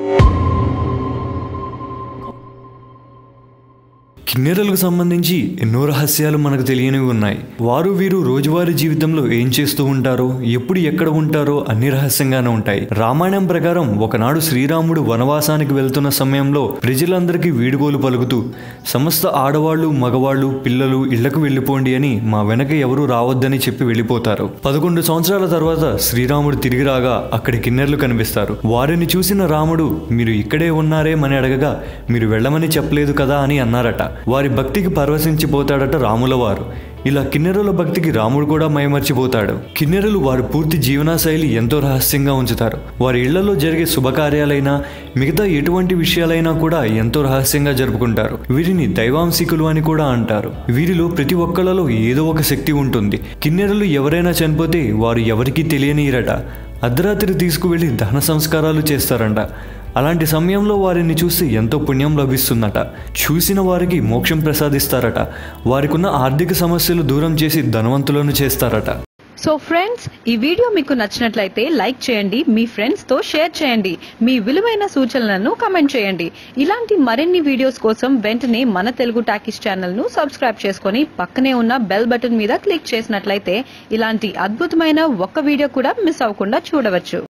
కిన్నెరలకు సంబంధించి ఎన్నో రహస్యాలు మనకు తెలియనివి ఉన్నాయి వారు వీరు రోజువారీ జీవితంలో ఏం చేస్తూ ఉంటారో ఎప్పుడు ఎక్కడ ఉంటారో అన్ని రహస్యంగానే ఉంటాయి రామాయణం ప్రకారం ఒకనాడు శ్రీరాముడు వనవాసానికి వెళ్తున్న సమయంలో ప్రజలందరికీ వీడుకోలు పలుకుతూ సమస్త ఆడవాళ్లు మగవాళ్ళు పిల్లలు ఇళ్లకు వెళ్ళిపోండి అని మా వెనక ఎవరూ రావద్దని చెప్పి వెళ్ళిపోతారు పదకొండు సంవత్సరాల తర్వాత శ్రీరాముడు తిరిగి రాగా అక్కడి కిన్నెర్లు కనిపిస్తారు వారిని చూసిన రాముడు మీరు ఇక్కడే ఉన్నారేమని అడగగా మీరు వెళ్ళమని చెప్పలేదు కదా అని అన్నారట వారి భక్తికి పరవశించిపోతాడట రాముల వారు ఇలా కిన్నెరుల భక్తికి రాముడు కూడా మైమర్చిపోతాడు కిన్నెరులు వారి పూర్తి జీవనశైలి ఎంతో రహస్యంగా ఉంచుతారు వారి ఇళ్లలో జరిగే శుభకార్యాలైనా మిగతా ఎటువంటి విషయాలైనా కూడా ఎంతో రహస్యంగా జరుపుకుంటారు వీరిని దైవాంశికులు అని కూడా అంటారు వీరిలో ప్రతి ఒక్కళ్ళలో ఏదో ఒక శక్తి ఉంటుంది కిన్నెరులు ఎవరైనా చనిపోతే వారు ఎవరికీ తెలియనియరట అర్ధరాత్రి తీసుకువెళ్ళి దహన సంస్కారాలు చేస్తారంట అలాంటి సమయంలో వారిని చూసి ఎంతో పుణ్యం లభిస్తుందట చూసిన వారికి మోక్షం ప్రసాదిస్తారట వారికున్న ఆర్థిక సమస్యలు దూరం చేసి ధనవంతులను చేస్తారట సో ఫ్రెండ్స్ ఈ వీడియో మీకు నచ్చినట్లయితే లైక్ చేయండి మీ ఫ్రెండ్స్ తో షేర్ చేయండి మీ విలువైన సూచనలను కమెంట్ చేయండి ఇలాంటి మరిన్ని వీడియోస్ కోసం వెంటనే మన తెలుగు టాకీస్ ఛానల్ ను సబ్స్క్రైబ్ చేసుకొని పక్కనే ఉన్న బెల్ బటన్ మీద క్లిక్ చేసినట్లయితే ఇలాంటి అద్భుతమైన ఒక్క వీడియో కూడా మిస్ అవ్వకుండా చూడవచ్చు